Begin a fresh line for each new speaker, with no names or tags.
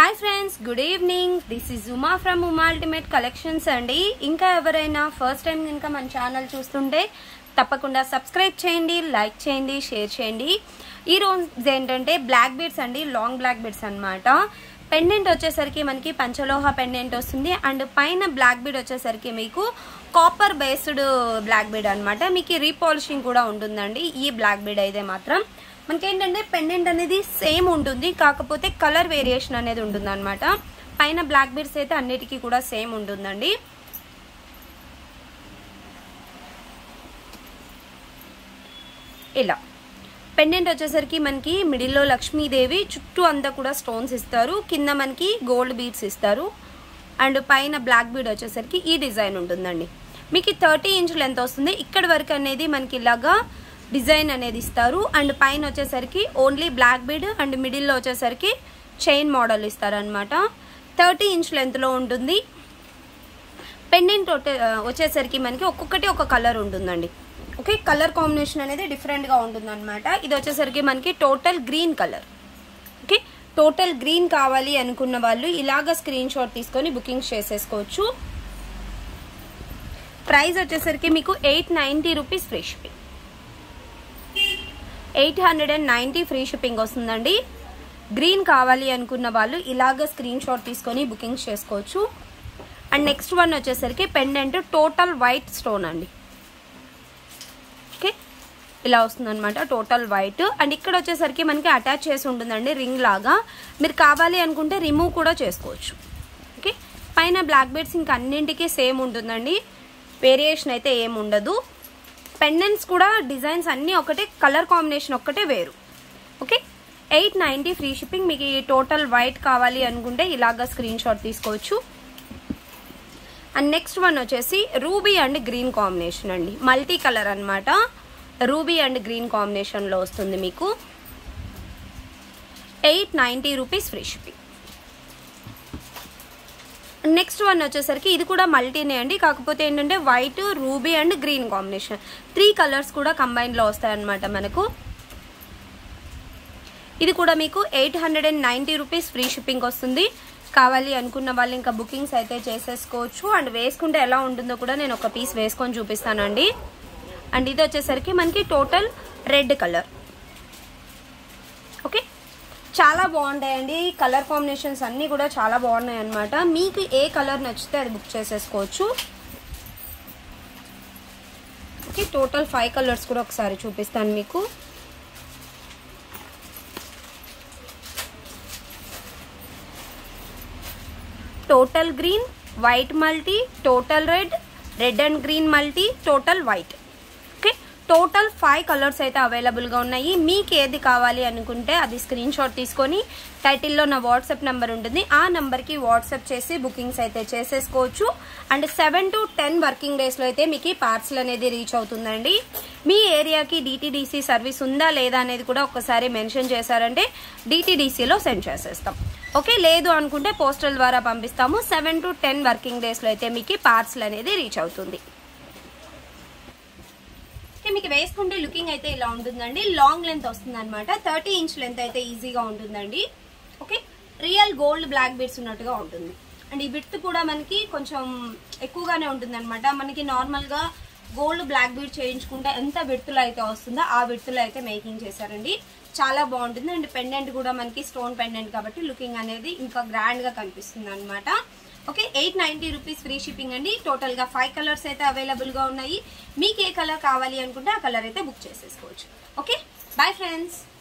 hi friends good evening this is Uma from Uma ultimate collections అండి ఇంకా ఎవరైనా ఫస్ట్ టైం కనుక మన ఛానల్ చూస్తుంటే తప్పకుండా సబ్స్క్రైబ్ చేయండి లైక్ చేయండి షేర్ చేయండి ఈ రోజు ఏంటంటే బ్లాక్ బీడ్స్ అండి లాంగ్ బ్లాక్ బీడ్స్ అన్నమాట పెండెంట్ వచ్చేసరికి మనకి పంచలోహ పెండెంట్ వస్తుంది అండ్ పైన బ్లాక్ బీడ్ వచ్చేసరికి మీకు కాపర్ బేస్డ్ బ్లాక్ బీడ్ అనమాట మీకు రీపాలిషింగ్ కూడా ఉంటుందండి ఈ బ్లాక్ బీడ్ అయితే మాత్రం మనకేంటంటే పెండెంట్ అనేది సేమ్ ఉంటుంది కాకపోతే కలర్ వేరియేషన్ అనేది ఉంటుంది అనమాట పైన బ్లాక్ బీడ్స్ అయితే అన్నిటికీ కూడా సేమ్ ఉంటుందండి ఇలా పెండెంట్ వచ్చేసరికి మనకి మిడిల్లో లక్ష్మీదేవి చుట్టూ అంతా కూడా స్టోన్స్ ఇస్తారు కింద మనకి గోల్డ్ బీడ్స్ ఇస్తారు అండ్ పైన బ్లాక్ బీడ్ వచ్చేసరికి ఈ డిజైన్ ఉంటుందండి మీకు థర్టీ ఇంచ్ లెంత్ వస్తుంది ఇక్కడ వరకు అనేది మనకి ఇలాగా డిజైన్ అనేది ఇస్తారు అండ్ పైన వచ్చేసరికి ఓన్లీ బ్లాక్ బీడ్ అండ్ మిడిల్లో వచ్చేసరికి చైన్ మోడల్ ఇస్తారనమాట థర్టీ ఇంచ్ లెంత్లో ఉంటుంది పెండెంట్ వచ్చేసరికి మనకి ఒక్కొక్కటి ఒక కలర్ ఉంటుందండి ఓకే కలర్ కాంబినేషన్ అనేది డిఫరెంట్గా ఉంటుంది అనమాట ఇది వచ్చేసరికి మనకి total green colour okay total green కావాలి అనుకున్న వాళ్ళు ఇలాగ స్క్రీన్ షాట్ తీసుకొని బుకింగ్ చేసేసుకోవచ్చు ప్రైస్ వచ్చేసరికి మీకు eight ninety rupees free shipping eight hundred and ninety free shipping వస్తుందండి గ్రీన్ కావాలి అనుకున్న వాళ్ళు ఇలాగ స్క్రీన్ షాట్ తీసుకొని బుకింగ్ చేసుకోవచ్చు అండ్ నెక్స్ట్ వన్ వచ్చేసరికి పెండెంట్ టోటల్ వైట్ స్టోన్ అండి ఓకే ఇలా వస్తుంది అనమాట టోటల్ వైట్ అండ్ ఇక్కడ వచ్చేసరికి మనకి అటాచ్ చేసి ఉంటుందండి రింగ్ లాగా మీరు కావాలి అనుకుంటే రిమూవ్ కూడా చేసుకోవచ్చు ఓకే పైన బ్లాక్ బెడ్స్ ఇంకా అన్నింటికి సేమ్ ఉంటుందండి వేరియేషన్ అయితే ఏమి ఉండదు పెండెంట్స్ కూడా డిజైన్స్ అన్నీ ఒకటే కలర్ కాంబినేషన్ ఒక్కటే వేరు okay eight ninety free shipping మీకు ఈ టోటల్ వైట్ కావాలి అనుకుంటే ఇలాగ స్క్రీన్ షాట్ తీసుకోవచ్చు అండ్ నెక్స్ట్ వన్ వచ్చేసి రూబీ అండ్ గ్రీన్ కాంబినేషన్ అండి మల్టీ కలర్ అనమాట రూబీ అండ్ గ్రీన్ కాంబినేషన్లో వస్తుంది మీకు eight ninety rupees free shipping next one వచ్చేసరికి ఇది కూడా మల్టీనే అండి కాకపోతే ఏంటంటే white ruby and green combination three colours కూడా కంబైన్లో వస్తాయన్నమాట మనకు ఇది కూడా మీకు eight hundred and ninety rupees free shipping వస్తుంది కావాలి అనుకున్న వాళ్ళు ఇంకా బుకింగ్స్ అయితే చేసేసుకోవచ్చు అండ్ వేసుకుంటే ఎలా ఉంటుందో కూడా నేను ఒక పీస్ వేసుకొని చూపిస్తానండి అండ్ ఇది వచ్చేసరికి మనకి టోటల్ రెడ్ కలర్ ఓకే చాలా బాగుంటాయండి కలర్ కాంబినేషన్స్ అన్నీ కూడా చాలా బాగున్నాయి అనమాట మీకు ఏ కలర్ నచ్చితే అది బుక్ చేసేసుకోవచ్చు ఓకే టోటల్ ఫైవ్ కలర్స్ కూడా ఒకసారి చూపిస్తాను మీకు total green white multi total red red and green multi total white okay total five colours అయితే అవైలబుల్గా ఉన్నాయి మీకు ఏది కావాలి అనుకుంటే అది స్క్రీన్ షాట్ తీసుకొని టైటిల్లో నా వాట్సాప్ నెంబర్ ఉంటుంది ఆ నెంబర్కి వాట్సాప్ చేసి బుకింగ్స్ అయితే చేసేసుకోవచ్చు and seven to ten working డేస్లో అయితే మీకు పార్సల్ అనేది రీచ్ అవుతుందండి మీ ఏరియాకి డిటీడీసీ సర్వీస్ ఉందా లేదా అనేది కూడా ఒకసారి మెన్షన్ చేశారంటే డిటీడీసీలో సెండ్ చేసేస్తాం ఓకే లేదు అనుకుంటే పోస్టల్ ద్వారా పంపిస్తాము సెవెన్ టు టెన్ వర్కింగ్ డేస్లో అయితే మీకు పార్సల్ అనేది రీచ్ అవుతుంది మీకు వేసుకుంటే లుకింగ్ అయితే ఇలా ఉంటుందండి లాంగ్ లెంత్ వస్తుంది అనమాట థర్టీ ఇంచ్ లెంత్ అయితే ఈజీగా ఉంటుందండి okay real gold black beads ఉన్నట్టుగా ఉంటుంది అండ్ ఈ విడ్త్ కూడా మనకి కొంచెం ఎక్కువగానే ఉంటుంది అనమాట మనకి నార్మల్గా గోల్డ్ బ్లాక్ బీడ్ చేయించుకుంటే ఎంత విడ్త్లో అయితే వస్తుందో ఆ విడ్త్లో అయితే మేకింగ్ చేశారండి చాలా బాగుంటుంది అండ్ పెండెంట్ కూడా మనకి స్టోన్ పెండెంట్ కాబట్టి లుకింగ్ అనేది ఇంకా గ్రాండ్గా కనిపిస్తుంది అనమాట okay eight ninety rupees free shipping అండి టోటల్గా ఫైవ్ కలర్స్ అయితే అవైలబుల్గా ఉన్నాయి మీకు ఏ కలర్ కావాలి అనుకుంటే ఆ కలర్ అయితే బుక్ చేసేసుకోవచ్చు ఓకే బాయ్ ఫ్రెండ్స్